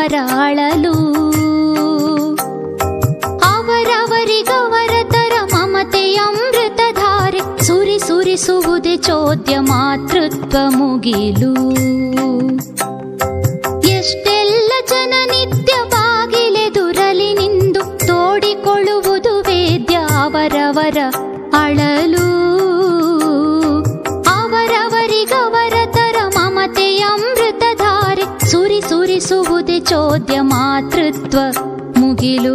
ಅವರವರ ಅಳಲು ಅವರವರಿಗವರ ತರ ಮಮತೆಯ ಅಮೃತಧಾರೆ ಸುರಿ ಸುರಿಸುವುದೇ ಚೋದ್ಯ ಮಾತೃತ್ವ ಮುಗಿಲು ಎಷ್ಟೆಲ್ಲ ಜನ ನಿತ್ಯ ಬಾಗಿಲೆದುರಲಿ ನಿಂದು ತೋಡಿಕೊಳ್ಳುವುದು ವೇದ್ಯ ಅವರವರ ಅಳಲು ಅವರವರಿಗವರ ತರ ಮಮತೆಯ ಅಮೃತಧಾರೆ ಸುರಿ ಸುರಿಸುವುದೇ ಚೋದ್ಯ ಮಾತೃತ್ವ ಮುಗಿಲು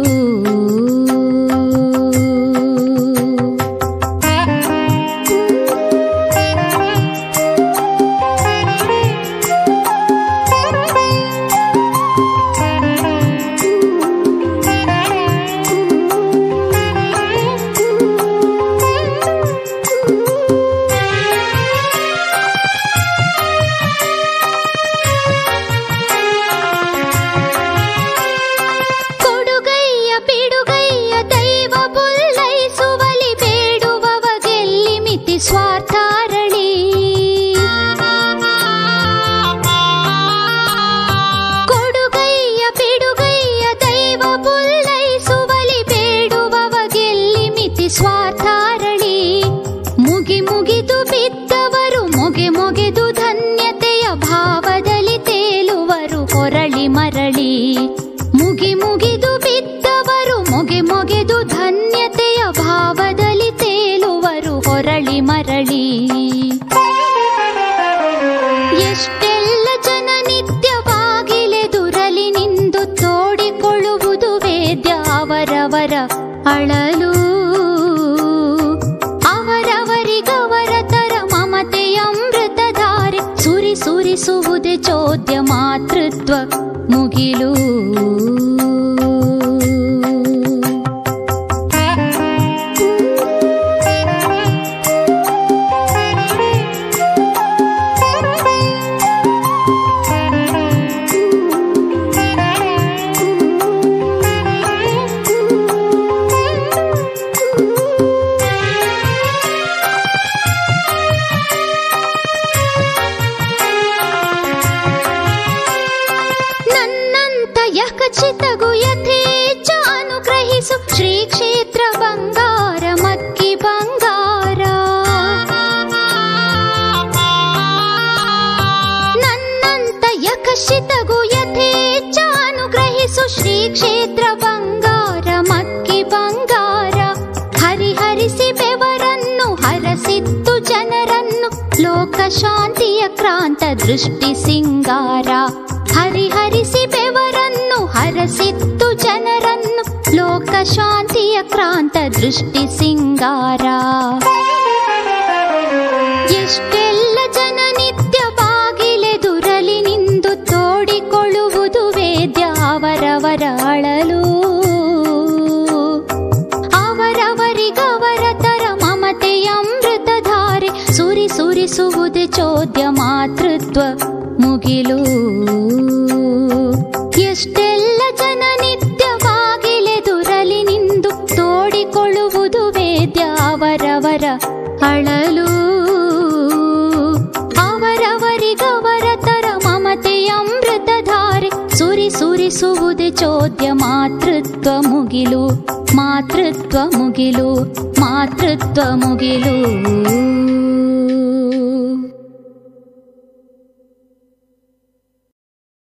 ಕೊಡುಗೈಯ ಪಿಡುಗೈಯ ದೈವ ಪುಲ್ಲೈಸುವಲಿ ಬೇಡುವವಗೆಲ್ಲಿ ಮಿತಿ ಸ್ವಾರ್ಥಾರಳಿ ಕೊಡುಗೈಯ ಪಿಡುಗೈಯ ದೈವ ಪುಲ್ಲೈಸುವಲಿ ಬೇಡುವವಗೆಲ್ಲಿ ಮಿತಿ ಸ್ವಾರ್ಥಾರಳಿ ಮುಗಿ ಮುಗಿದು ಬಿದ್ದವರು ಮೊಗೆ ಮೊಗೆದು ಧನ್ಯತೆಯ ಭಾವದಲ್ಲಿ ತೇಲುವರು ಹೊರಳಿ ಮರಳಿ ಮುಗಿ ಮುಗಿದು ಬಿದ್ದವರು ಮೊಗೆ ಮೊಗೆದು ಧನ್ಯತೆಯ ಭಾವದಲ್ಲಿ ತೇಲುವರು ಹೊರಳಿ ಮರಳಿ ಎಷ್ಟೆಲ್ಲ ಜನ ನಿತ್ಯ ಬಾಗಿಲೆದುರಲಿ ನಿಂದು ತೋಡಿಕೊಳ್ಳುವುದು ವೇದ್ಯ ಅವರವರ ಅಳಲು ಅವರವರಿಗವರ ತರ ಮಮತೆಯ ಅಮೃತಧಾರೆ ಸುರಿ ಸುರಿಸುವುದೇ ಚೋದ್ಯ ಮಾತೃತ್ವ ಮುಗಿಲು ನನ್ನಂತ ಯಕಚಿತಗು ಯಥೇಚ್ಛ ಅನುಗ್ರಹಿಸು ಶ್ರೀ ಕ್ಷೇತ್ರ ಬಂಗಾರ ಮಕ್ಕಿ ಬಂಗಾರ ನನ್ನಂತ ಯಕಶಿತಗು ಯಥೇಚ್ಛ ಅನುಗ್ರಹಿಸು ಶ್ರೀ ಕ್ಷೇತ್ರ ಬಂಗಾರ ಮಕ್ಕಿ ಬಂಗಾರ ಹರಿಹರಿಸಿ ಬೆವರನ್ನು ಹರಸಿತ್ತು ಜನರನ್ನು ಲೋಕ ಶಾಂತಿಯ ಕ್ರಾಂತ ದೃಷ್ಟಿ ಸಿಂಗಾರ ಹರಿಹರಿಸಿ ಬೆವರನ್ನು ಹರಸಿತ್ತು ಜನರನ್ನು ಲೋಕ ಶಾಂತಿಯ ಕ್ರಾಂತ ದೃಷ್ಟಿ ಸಿಂಗಾರ ಎಷ್ಟೆಲ್ಲ ಜನ ನಿತ್ಯ ಬಾಗಿಲೆದುರಲಿ ನಿಂದು ತೋಡಿಕೊಳ್ಳುವುದು ವೇದ್ಯ ಅವರವರ ಅಳಲು ಅವರವರಿಗವರ ತರ ಮಮತೆಯ ಅಮೃತಧಾರೆ ಸುರಿ ಸುರಿಸುವುದೇ ಚೋದ್ಯ ಮಾತೃತ್ವ ಮುಗಿಲು ಎಷ್ಟೆಲ್ಲ ಜನ ನಿತ್ಯ ಬಾಗಿಲೆದುರಲಿ ನಿಂದು ತೋಡಿಕೊಳ್ಳುವುದು ವೇದ್ಯ ಅವರವರ ಅಳಲು ಅವರವರಿಗವರ ತರ ಮಮತೆಯ ಅಮೃತಧಾರೆ ಸುರಿ ಸುರಿಸುವುದೇ ಚೋದ್ಯ ಮಾತೃತ್ವ ಮುಗಿಲು ಮಾತೃತ್ವ ಮುಗಿಲು ಮಾತೃತ್ವ ಮುಗಿಲು